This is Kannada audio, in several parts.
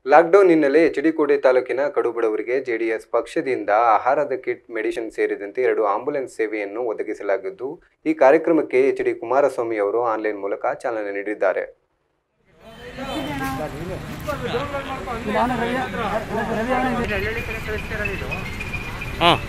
ಲಾಕ್ಡೌನ್ ಹಿನ್ನೆಲೆ ಎಚ್ಡಿಕೋಟೆ ತಾಲೂಕಿನ ಕಡುಬಡವರಿಗೆ ಜೆಡಿಎಸ್ ಪಕ್ಷದಿಂದ ಆಹಾರದ ಕಿಟ್ ಮೆಡಿಸಿನ್ ಸೇರಿದಂತೆ ಎರಡು ಆಂಬುಲೆನ್ಸ್ ಸೇವೆಯನ್ನು ಒದಗಿಸಲಾಗಿದ್ದು ಈ ಕಾರ್ಯಕ್ರಮಕ್ಕೆ ಎಚ್ ಡಿ ಕುಮಾರಸ್ವಾಮಿ ಅವರು ಆನ್ಲೈನ್ ಮೂಲಕ ಚಾಲನೆ ನೀಡಿದ್ದಾರೆ ಹಾಂ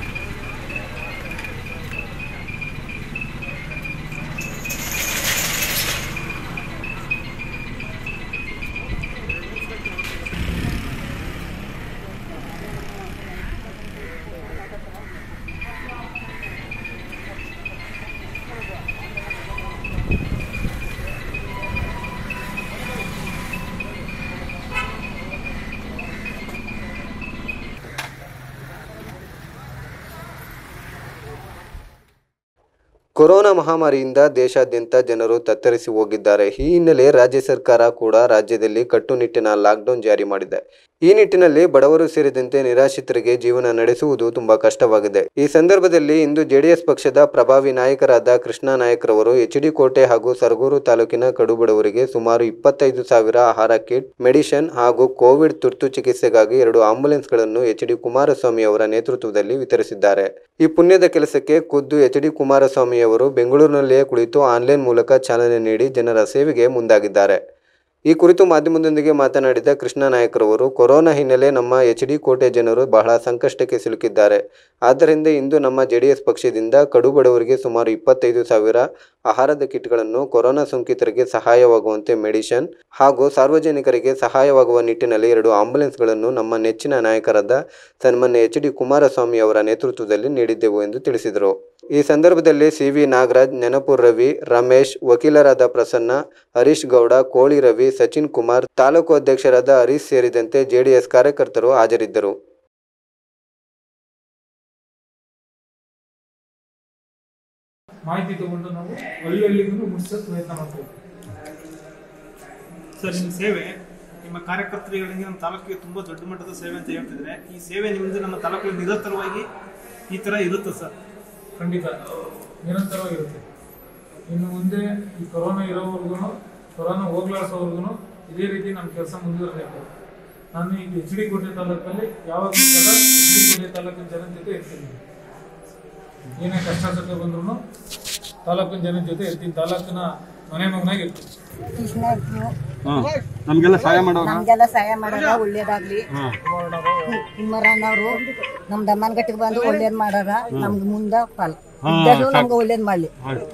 ಕೊರೋನಾ ಮಹಾಮಾರಿಯಿಂದ ದೇಶಾದ್ಯಂತ ಜನರು ತತ್ತರಿಸಿ ಹೋಗಿದ್ದಾರೆ ಈ ಹಿನ್ನೆಲೆ ರಾಜ್ಯ ಸರ್ಕಾರ ಕೂಡ ರಾಜ್ಯದಲ್ಲಿ ಕಟ್ಟುನಿಟ್ಟಿನ ಲಾಕ್ಡೌನ್ ಜಾರಿ ಮಾಡಿದೆ ಈ ನಿಟ್ಟಿನಲ್ಲಿ ಬಡವರು ಸೇರಿದಂತೆ ನಿರಾಶ್ರಿತರಿಗೆ ಜೀವನ ನಡೆಸುವುದು ತುಂಬಾ ಕಷ್ಟವಾಗಿದೆ ಈ ಸಂದರ್ಭದಲ್ಲಿ ಇಂದು ಜೆಡಿಎಸ್ ಪಕ್ಷದ ಪ್ರಭಾವಿ ನಾಯಕರಾದ ಕೃಷ್ಣ ನಾಯಕರವರು ಎಚ್ಡಿ ಕೋಟೆ ಹಾಗೂ ಸರಗೂರು ತಾಲೂಕಿನ ಕಡುಬಡವರಿಗೆ ಸುಮಾರು ಇಪ್ಪತ್ತೈದು ಸಾವಿರ ಆಹಾರ ಕಿಟ್ ಮೆಡಿಷನ್ ಹಾಗೂ ಕೋವಿಡ್ ತುರ್ತು ಚಿಕಿತ್ಸೆಗಾಗಿ ಎರಡು ಆಂಬುಲೆನ್ಸ್ಗಳನ್ನು ಎಚ್ ಡಿ ಕುಮಾರಸ್ವಾಮಿ ಅವರ ನೇತೃತ್ವದಲ್ಲಿ ವಿತರಿಸಿದ್ದಾರೆ ಈ ಪುಣ್ಯದ ಕೆಲಸಕ್ಕೆ ಖುದ್ದು ಎಚ್ ಡಿ ಕುಮಾರಸ್ವಾಮಿ ಅವರು ಬೆಂಗಳೂರಿನಲ್ಲಿಯೇ ಕುಳಿತು ಆನ್ಲೈನ್ ಮೂಲಕ ಚಾಲನೆ ನೀಡಿ ಜನರ ಸೇವೆಗೆ ಮುಂದಾಗಿದ್ದಾರೆ ಈ ಕುರಿತು ಮಾಧ್ಯಮದೊಂದಿಗೆ ಮಾತನಾಡಿದ ಕೃಷ್ಣ ನಾಯಕರವರು ಕೊರೋನಾ ಹಿನ್ನೆಲೆ ನಮ್ಮ ಎಚ್ ಡಿ ಕೋಟೆ ಜನರು ಬಹಳ ಸಂಕಷ್ಟಕ್ಕೆ ಸಿಲುಕಿದ್ದಾರೆ ಆದ್ದರಿಂದ ಇಂದು ನಮ್ಮ ಜೆಡಿಎಸ್ ಪಕ್ಷದಿಂದ ಕಡು ಬಡವರಿಗೆ ಸುಮಾರು ಇಪ್ಪತ್ತೈದು ಸಾವಿರ ಆಹಾರದ ಕಿಟ್ಗಳನ್ನು ಕೊರೋನಾ ಸೋಂಕಿತರಿಗೆ ಸಹಾಯವಾಗುವಂತೆ ಮೆಡಿಷನ್ ಹಾಗೂ ಸಾರ್ವಜನಿಕರಿಗೆ ಸಹಾಯವಾಗುವ ನಿಟ್ಟಿನಲ್ಲಿ ಎರಡು ಆಂಬುಲೆನ್ಸ್ಗಳನ್ನು ನಮ್ಮ ನೆಚ್ಚಿನ ನಾಯಕರಾದ ಸನ್ಮಾನ್ಯ ಎಚ್ ಡಿ ಕುಮಾರಸ್ವಾಮಿ ಅವರ ನೇತೃತ್ವದಲ್ಲಿ ನೀಡಿದ್ದೆವು ಎಂದು ತಿಳಿಸಿದರು ಈ ಸಂದರ್ಭದಲ್ಲಿ ಸಿ ವಿ ನಾಗರಾಜ್ ನೆನಪುರ್ ರವಿ ರಮೇಶ್ ವಕೀಲರಾದ ಪ್ರಸನ್ನ ಹರೀಶ್ ಗೌಡ ಕೋಳಿ ರವಿ ಸಚಿನ್ ಕುಮಾರ್ ತಾಲೂಕು ಅಧ್ಯಕ್ಷರಾದ ಹರೀಶ್ ಸೇರಿದಂತೆ ಜೆಡಿಎಸ್ ಕಾರ್ಯಕರ್ತರು ಹಾಜರಿದ್ದರು ಮಾಹಿತಿ ತಗೊಂಡು ನಾವು ಹಳ್ಳಿಗೂ ಮುಟ್ಸೋಕೆ ಪ್ರಯತ್ನ ಮಾಡ್ತೀವಿ ಸರ್ ನಿಮ್ಮ ಸೇವೆ ನಿಮ್ಮ ಕಾರ್ಯಕರ್ತರುಗಳಿಗೆ ನಮ್ಮ ತಾಲೂಕಿಗೆ ತುಂಬ ದೊಡ್ಡ ಮಟ್ಟದ ಸೇವೆ ಅಂತ ಹೇಳ್ತಿದ್ರೆ ಈ ಸೇವೆ ನಿಮ್ಮದು ನಮ್ಮ ತಾಲೂಕಿಗೆ ನಿರಂತರವಾಗಿ ಈ ಥರ ಇರುತ್ತೆ ಸರ್ ಖಂಡಿತ ನಿರಂತರವಾಗಿರುತ್ತೆ ಇನ್ನು ಮುಂದೆ ಈ ಕೊರೋನಾ ಇರೋವರೆಗೂ ಕೊರೋನಾ ಹೋಗ್ಲಾಡ್ಸೋವರೆಗೂ ಇದೇ ರೀತಿ ನಮ್ಮ ಕೆಲಸ ಮುಂದುವರಿಬೇಕು ನಾನು ಈಗ ಎಚ್ ಡಿ ಕೋಟೆ ತಾಲೂಕಲ್ಲಿ ಯಾವಾಗ ಬೇಕಾದ ಎಚ್ ಡಿ ಕೋಟೆ ತಾಲೂಕಿನ ಜನದ ಜೊತೆ ಇರ್ತೀನಿ ಏನೇ ಕಷ್ಟ ಸುಖ ಬಂದ್ರು ತಾಲೂಕಿನ ಜನದ ಜೊತೆ ಇರ್ತೀನಿ ತಾಲೂಕಿನ ಮನೆ ಮಗನಾಗಿ ಇರ್ತೀನಿ ಹಾಂ ನಮಗೆಲ್ಲ ಸಹಾಯ ಮಾಡೋರು ನಮ್ಗೆಲ್ಲ ಸಹಾಯ ಮಾಡೋರ ಒಳ್ಳೇದಾಗ್ಲಿ ಕುಮಾರಣ್ಣವರು ನಮ್ ದಮ್ಮನಗಟ್ಟಿಗೆ ಬಂದು ಒಳ್ಳೇದ್ ಮಾಡಾರ ನಮ್ಗೆ ಮುಂದ ಫಲ ಇದ್ದಷ್ಟು ನಮ್ಗೆ ಒಳ್ಳೇದ್ ಮಾಡ್ಲಿ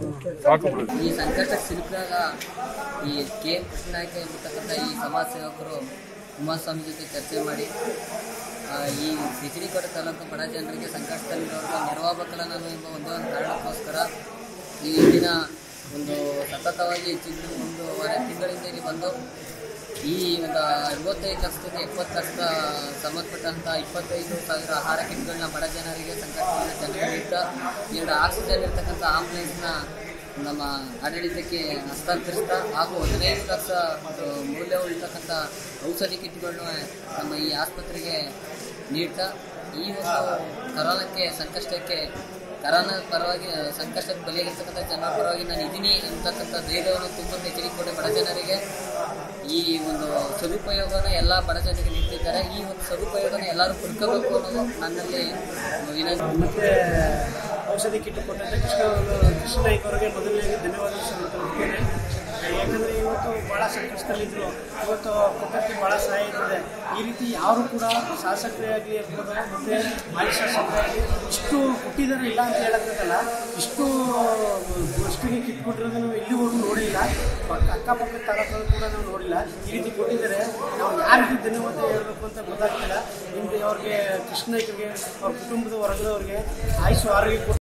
ಈ ಸಂಕಷ್ಟಕ್ಕೆ ಸಿಲುಕಿದಾಗ ಈ ಕೆ ಎಂ ಕೃಷ್ಣನಾಯ್ಕ ಎಂಬತಕ್ಕಂಥ ಈ ಸಮಾಜ ಸೇವಕರು ಕುಮಾರಸ್ವಾಮಿ ಜೊತೆ ಚರ್ಚೆ ಮಾಡಿ ಆ, ಈ ಬಿಜಿಲಿಕೋಟೆ ತಾಲೂಕು ಬಡ ಜನರಿಗೆ ಸಂಕಷ್ಟದಲ್ಲಿರೋರಿಗೆ ನೆರವಾಗಬೇಕಲ್ಲ ನಾನು ಎಂಬ ಒಂದೇ ಒಂದು ಕಾರಣಕ್ಕೋಸ್ಕರ ಈ ದಿನ ಒಂದು ಸತತವಾಗಿ ಹೆಚ್ಚಿದ್ದು ಒಂದೂವರೆ ತಿಂಗಳಿಂದ ಇಲ್ಲಿ ಬಂದು ಈ ಒಂದು ಅರವತ್ತೈದು ಲಕ್ಷದಿಂದ ಎಪ್ಪತ್ತು ಲಕ್ಷದ ಸಂಬಂಧಪಟ್ಟಂಥ ಇಪ್ಪತ್ತೈದು ಸಾವಿರ ಆಹಾರ ಕಿಟ್ಗಳನ್ನ ಬಡ ಜನರಿಗೆ ಸಂಕಷ್ಟದ ಜನರಿಗೆ ಎರಡು ಆಕ್ಸಿಜನ್ ಇರ್ತಕ್ಕಂಥ ಆಂಬುಲೆನ್ಸ್ನ ನಮ್ಮ ಆಡಳಿತಕ್ಕೆ ಹಸ್ತಾಂತರಿಸ್ತಾ ಹಾಗೂ ಹದಿನೈದು ಲಕ್ಷ ಒಂದು ಮೌಲ್ಯವುಳ್ಳತಕ್ಕಂಥ ಔಷಧಿ ಕಿಟ್ಗಳನ್ನು ನಮ್ಮ ಈ ಆಸ್ಪತ್ರೆಗೆ ನೀಡ್ತಾ ಈ ಒಂದು ಕರೋನಾಕ್ಕೆ ಸಂಕಷ್ಟಕ್ಕೆ ಕರೋನಾ ಪರವಾಗಿ ಸಂಕಷ್ಟಕ್ಕೆ ಬಲಿಯಾಗಿರ್ತಕ್ಕಂಥ ಜನರ ಪರವಾಗಿ ನಾನು ಇದೀನಿ ಅಂತಕ್ಕಂಥ ಧೈರ್ಯವನ್ನು ತುಂಬುವಂತೆ ಎಚ್ಚರಿಕೆ ಬಡ ಜನರಿಗೆ ಈ ಒಂದು ಸದುಪಯೋಗನ ಎಲ್ಲ ಬಡ ಜನರಿಗೆ ನೀಡ್ತಿದ್ದಾರೆ ಈ ಒಂದು ಸದುಪಯೋಗನ ಎಲ್ಲರೂ ಪಡ್ಕೋಬೇಕು ಅನ್ನೋದು ನನ್ನಲ್ಲಿ ವಿನಂತಿ ಮತ್ತೆ ಔಷಧಿ ಕಿಟ್ ಕೊಟ್ಟಂತೆ ಕೃಷ್ಣ ಕೃಷ್ಣ ನಾಯ್ಕ ಅವರಿಗೆ ಮೊದಲನೇ ಧನ್ಯವಾದ ತಲುಪ್ತೇನೆ ಯಾಕಂದರೆ ಇವತ್ತು ಭಾಳ ಸಂಕಷ್ಟದಲ್ಲಿದ್ದರು ಇವತ್ತು ಕೊಟ್ಟಕ್ಕೆ ಭಾಳ ಸಹಾಯ ಇದೆ ಈ ರೀತಿ ಯಾರು ಕೂಡ ಶಾಸಕರಾಗಲಿ ಇರ್ಬೋದು ಮತ್ತು ಮಾಜಿ ಶಾಸಕರಾಗಲಿ ಇಷ್ಟು ಕೊಟ್ಟಿದ್ದಾರೆ ಇಲ್ಲ ಅಂತ ಹೇಳೋಕ್ಕಾಗಲ್ಲ ಇಷ್ಟು ಅಷ್ಟಿಗೆ ಕಿಟ್ ಕೊಟ್ಟಿರೋದನ್ನು ಇಲ್ಲಿವರೆಗೂ ನೋಡಿಲ್ಲ ಪಕ್ಕ ಅಕ್ಕಪಕ್ಕ ತಾಲೂಕಲ್ಲಿ ಕೂಡ ನಾವು ನೋಡಿಲ್ಲ ಈ ರೀತಿ ಕೊಟ್ಟಿದ್ದಾರೆ ನಾವು ಯಾರಿಗೆ ಧನ್ಯವಾದ ಹೇಳಬೇಕು ಅಂತ ಗೊತ್ತಾಗ್ತಿಲ್ಲ ನಿಮಗೆ ಅವ್ರಿಗೆ ಕೃಷ್ಣ ನಾಯ್ಕರಿಗೆ ಅವ್ರ ಕುಟುಂಬದ ವರ್ಗದವ್ರಿಗೆ ಆಯುಷು ಆರೋಗ್ಯ ಕೊಟ್ಟು